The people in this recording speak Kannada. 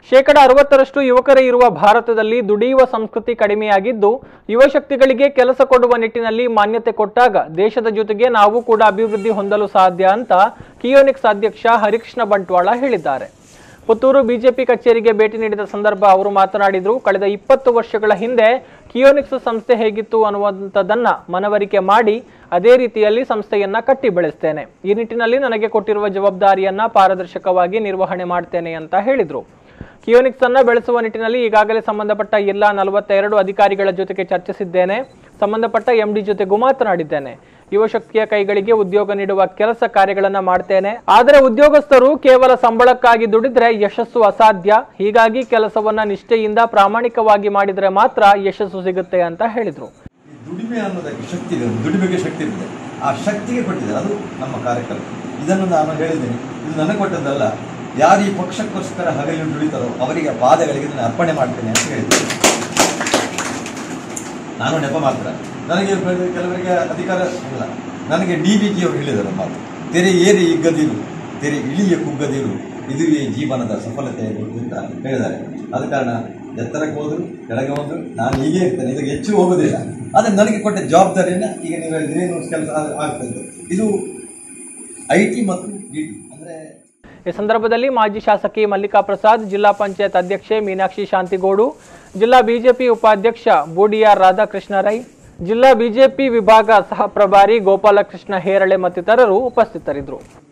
ಶೇಕಡ ಅರವತ್ತರಷ್ಟು ಯುವಕರೇ ಇರುವ ಭಾರತದಲ್ಲಿ ದುಡಿಯುವ ಸಂಸ್ಕೃತಿ ಕಡಿಮೆಯಾಗಿದ್ದು ಯುವ ಶಕ್ತಿಗಳಿಗೆ ಕೆಲಸ ಕೊಡುವ ನಿಟ್ಟಿನಲ್ಲಿ ಮಾನ್ಯತೆ ಕೊಟ್ಟಾಗ ದೇಶದ ಜೊತೆಗೆ ನಾವು ಕೂಡ ಅಭಿವೃದ್ಧಿ ಹೊಂದಲು ಸಾಧ್ಯ ಅಂತ ಕಿಯೋನಿಕ್ಸ್ ಅಧ್ಯಕ್ಷ ಹರಿಕೃಷ್ಣ ಬಂಟ್ವಾಳ ಹೇಳಿದ್ದಾರೆ ಪುತ್ತೂರು ಬಿಜೆಪಿ ಕಚೇರಿಗೆ ಭೇಟಿ ನೀಡಿದ ಸಂದರ್ಭ ಅವರು ಮಾತನಾಡಿದರು ಕಳೆದ ಇಪ್ಪತ್ತು ವರ್ಷಗಳ ಹಿಂದೆ ಕಿಯೋನಿಕ್ಸ್ ಸಂಸ್ಥೆ ಹೇಗಿತ್ತು ಅನ್ನುವಂಥದ್ದನ್ನ ಮನವರಿಕೆ ಮಾಡಿ ಅದೇ ರೀತಿಯಲ್ಲಿ ಸಂಸ್ಥೆಯನ್ನ ಕಟ್ಟಿ ಬೆಳೆಸ್ತೇನೆ ಈ ನಿಟ್ಟಿನಲ್ಲಿ ನನಗೆ ಕೊಟ್ಟಿರುವ ಜವಾಬ್ದಾರಿಯನ್ನ ಪಾರದರ್ಶಕವಾಗಿ ನಿರ್ವಹಣೆ ಮಾಡ್ತೇನೆ ಅಂತ ಹೇಳಿದರು ಕಿಯೋನಿಕ್ಸ್ ಅನ್ನ ಬೆಳೆಸುವ ನಿಟ್ಟಿನಲ್ಲಿ ಈಗಾಗಲೇ ಸಂಬಂಧಪಟ್ಟ ಎಲ್ಲ ನಲವತ್ತೆರಡು ಅಧಿಕಾರಿಗಳ ಜೊತೆಗೆ ಚರ್ಚಿಸಿದ್ದೇನೆ ಸಂಬಂಧಪಟ್ಟ ಎಂಡಿ ಜೊತೆಗೂ ಮಾತನಾಡಿದ್ದೇನೆ ಯುವ ಶಕ್ತಿಯ ಕೈಗಳಿಗೆ ಉದ್ಯೋಗ ನೀಡುವ ಕೆಲಸ ಕಾರ್ಯಗಳನ್ನ ಮಾಡ್ತೇನೆ ಆದರೆ ಉದ್ಯೋಗಸ್ಥರು ಕೇವಲ ಸಂಬಳಕ್ಕಾಗಿ ದುಡಿದ್ರೆ ಯಶಸ್ಸು ಅಸಾಧ್ಯ ಹೀಗಾಗಿ ಕೆಲಸವನ್ನ ನಿಷ್ಠೆಯಿಂದ ಪ್ರಾಮಾಣಿಕವಾಗಿ ಮಾಡಿದ್ರೆ ಮಾತ್ರ ಯಶಸ್ಸು ಸಿಗುತ್ತೆ ಅಂತ ಹೇಳಿದ್ರು ಈ ದುಡಿಮೆ ಅನ್ನೋದಕ್ಕೆ ಶಕ್ತಿ ಇದೆ ದುಡಿಮೆಗೆ ಶಕ್ತಿ ಇರ್ತದೆ ಆ ಶಕ್ತಿಗೆ ಕೊಟ್ಟಿದ್ದಾರೆ ಅದು ನಮ್ಮ ಕಾರ್ಯಕ್ರಮ ಇದನ್ನು ನಾನು ಹೇಳಿದ್ದೇನೆ ಇದು ನನಗೆ ಕೊಟ್ಟದ್ದಲ್ಲ ಯಾರು ಈ ಪಕ್ಷಕ್ಕೋಸ್ಕರ ಹಗಲು ದುಡಿತಾರೋ ಅವರಿಗೆ ಆ ಪಾದಗಳಿಗೆ ಇದನ್ನು ಅರ್ಪಣೆ ಮಾಡ್ತೇನೆ ಅಂತ ಹೇಳಿದ್ದೆ ನಾನು ನೆಪ ಮಾತ್ರ ನನಗೆ ಕೆಲವರಿಗೆ ಅಧಿಕಾರ ಇಲ್ಲ ನನಗೆ ಡಿ ಬಿ ಜಿ ಅವರು ಹೇಳಿದರು ಮಾತು ತೆರೆ ಏರಿ ಇಗ್ಗದಿರು ತೆರೆ ಇಳಿಯ ಕುಗ್ಗದಿರು ಇದುವೇ ಜೀವನದ ಸಫಲತೆ ಅಂತ ಹೇಳಿದ್ದಾರೆ ಆದ ಕಾರಣ ಎತ್ತರಕ್ಕೆ ಹೋದ್ರು ಕೆಳಗೆ ಹೋದ್ರು ನಾನು ಹೀಗೆ ಇರ್ತೇನೆ ಇದಕ್ಕೆ ಹೆಚ್ಚು ಹೋಗೋದಿಲ್ಲ ಆದರೆ ನನಗೆ ಕೊಟ್ಟ ಜವಾಬ್ದಾರಿಯನ್ನು ಈಗ ನೀವು ಹೇಳಿದ್ರೇನು ಕೆಲಸ ಆಗ್ತದೆ ಇದು ಐ ಟಿ ಮತ್ತು ಡಿ ಟಿ ಅಂದರೆ ಈ ಸಂದರ್ಭದಲ್ಲಿ ಮಾಜಿ ಶಾಸಕಿ ಮಲ್ಲಿಕಾ ಪ್ರಸಾದ್ ಜಿಲ್ಲಾ ಪಂಚಾಯತ್ ಅಧ್ಯಕ್ಷೆ ಮೀನಾಕ್ಷಿ ಶಾಂತಿಗೋಡು ಜಿಲ್ಲಾ ಬಿಜೆಪಿ ಉಪಾಧ್ಯಕ್ಷ ಬೂಡಿಯಾರ್ ರಾಧಾಕೃಷ್ಣ ರೈ ಜಿಲ್ಲಾ ಬಿಜೆಪಿ ವಿಭಾಗ ಸಹ ಪ್ರಭಾರಿ ಗೋಪಾಲಕೃಷ್ಣ ಹೇರಳೆ ಮತ್ತಿತರರು ಉಪಸ್ಥಿತರಿದ್ದರು